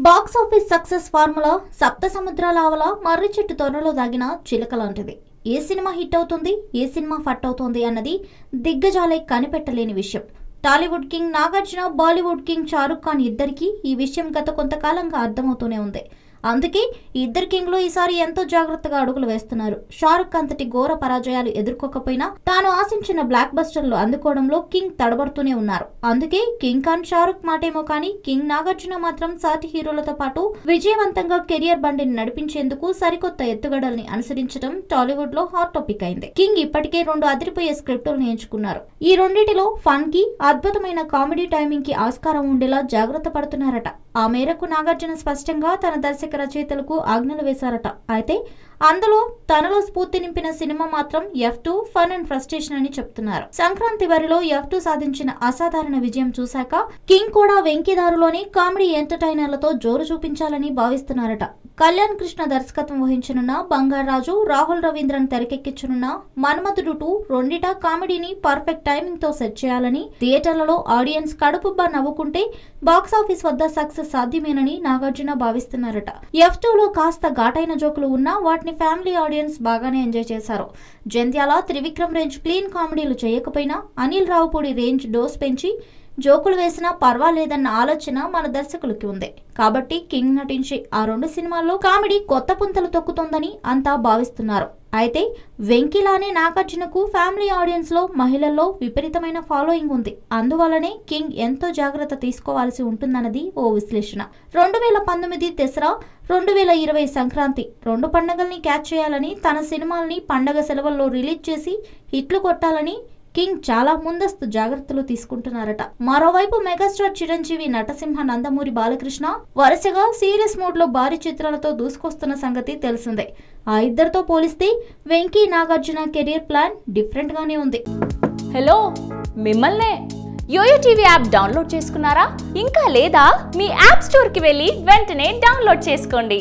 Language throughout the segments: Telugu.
బాక్స్ ఆఫీస్ సక్సెస్ ఫార్ములా సప్త సముద్రాల ఆవల మర్రి చెట్టు త్వరలో దాగిన చిలక లాంటిది ఏ సినిమా హిట్ అవుతుంది ఏ సినిమా ఫట్ అవుతుంది అన్నది దిగ్గజాలే కనిపెట్టలేని విషయం Tollywood king Nagarjuna Bollywood king Shahrukh Khan ఇద్దరికి ఈ విషయం గత కొంతకాలంగా అర్థమవుతూనే ఉంది అందుకే ఈ ఇద్దరు కింగ్లు ఈసారి ఎంతో జాగ్రత్తగా అడుగులు వేస్తున్నారు షారుఖ్ అంతటి ఘోర పరాజయాలు ఎదుర్కోకపోయినా తాను ఆశించిన బ్లాక్ బస్టర్లు అందుకోవడంలో కింగ్ తడబడుతూనే ఉన్నారు అందుకే కింగ్ ఖాన్ షారుఖ్ మాటేమో కానీ కింగ్ నాగార్జున మాత్రం సాటి హీరోలతో పాటు విజయవంతంగా కెరియర్ బండిని నడిపించేందుకు సరికొత్త ఎత్తుగడల్ని అనుసరించడం టాలీవుడ్ లో హాట్ టాపిక్ అయింది కింగ్ ఇప్పటికే రెండు అదిరిపోయే స్క్రిప్టులను ఎంచుకున్నారు ఈ రెండిటిలో ఫన్ కి అద్భుతమైన కామెడీ టైమింగ్ కి ఆస్కారం ఉండేలా జాగ్రత్త పడుతున్నారట ఆ మేరకు నాగార్జున స్పష్టంగా తన దర్శక రచయితలకు ఆజ్ఞలు వేశారట అయితే అందులో తనలో స్ఫూర్తి నింపిన సినిమా మాత్రం F two fun and frustration అని చెప్తున్నారు సంక్రాంతి వరిలో ఎఫ్ టూ సాధించిన అసాధారణ విజయం చూశాక కింగ్ కూడా వెంకీదారులోని కామెడీ ఎంటర్టైనర్లతో జోరు చూపించాలని భావిస్తున్నారట కళ్యాణ్ కృష్ణ దర్శకత్వం వహించనున్న బంగారాజు రాహుల్ రవీంద్రన్ తెరకెక్కించనున్న మన్మధుడు టూ రెండిటా కామెడీని పర్ఫెక్ట్ టైమింగ్ తో సెట్ చేయాలని థియేటర్లలో ఆడియన్స్ కడుపుబ్బా నవ్వుకుంటే బాక్సాఫీస్ వద్ద సక్సెస్ సాధ్యమేనని నాగార్జున భావిస్తున్నారట ఎఫ్ లో కాస్త ఘాటైన జోకులు ఉన్నా వాటిని ఫ్యామిలీ ఆడియన్స్ బాగానే ఎంజాయ్ చేశారు జంధ్యాల త్రివిక్రమ్ రేంజ్ క్లీన్ కామెడీలు చేయకపోయినా అనిల్ రావుపూడి రేంజ్ డోస్ పెంచి జోకులు వేసినా పర్వాలేదన్న ఆలోచన మన దర్శకులకి ఉంది కాబట్టి కింగ్ నటించే ఆ రెండు సినిమాల్లో కామెడీ కొత్త పుంతలు తొక్కుతోందని అంతా భావిస్తున్నారు అయితే వెంకిలానే నాగార్జునకు ఫ్యామిలీ ఆడియన్స్ లో మహిళల్లో విపరీతమైన ఫాలోయింగ్ ఉంది అందువల్లనే కింగ్ ఎంతో జాగ్రత్త తీసుకోవాల్సి ఉంటుందన్నది ఓ విశ్లేషణ రెండు వేల పంతొమ్మిది దసరా రెండు వేల ఇరవై సంక్రాంతి రెండు పండగల్ని క్యాచ్ చేయాలని తన సినిమాల్ని పండగ సెలవుల్లో రిలీజ్ చేసి హిట్లు కొట్టాలని కింగ్ చాలా ముందస్తు జాగ్రత్తలు తీసుకుంటున్నారట మరోవైపు మెగాస్టార్ చిరంజీవి నటసింహ నందమూరి బాలకృష్ణ వరుసగా సీరియస్ మోడ్ లో భారీ చిత్రాలతో దూసుకొస్తున్న సంగతి తెలిసిందే ఆ ఇద్దరితో పోలిస్తే Venky Nagarjuna career plan different గానే ఉంది హలో మిమ్మల్నే యోయో టీవీ యాప్ డౌన్లోడ్ చేసుకున్నారా ఇంకా లేదా మీ యాప్ స్టోర్కి వెళ్ళి వెంటనే డౌన్లోడ్ చేసుకోండి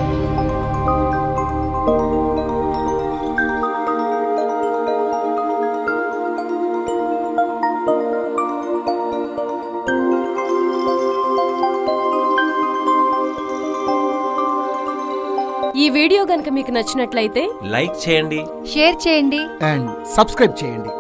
ఈ వీడియో గనుక మీకు నచ్చినట్లయితే లైక్ చేయండి షేర్ చేయండి అండ్ సబ్స్క్రైబ్ చేయండి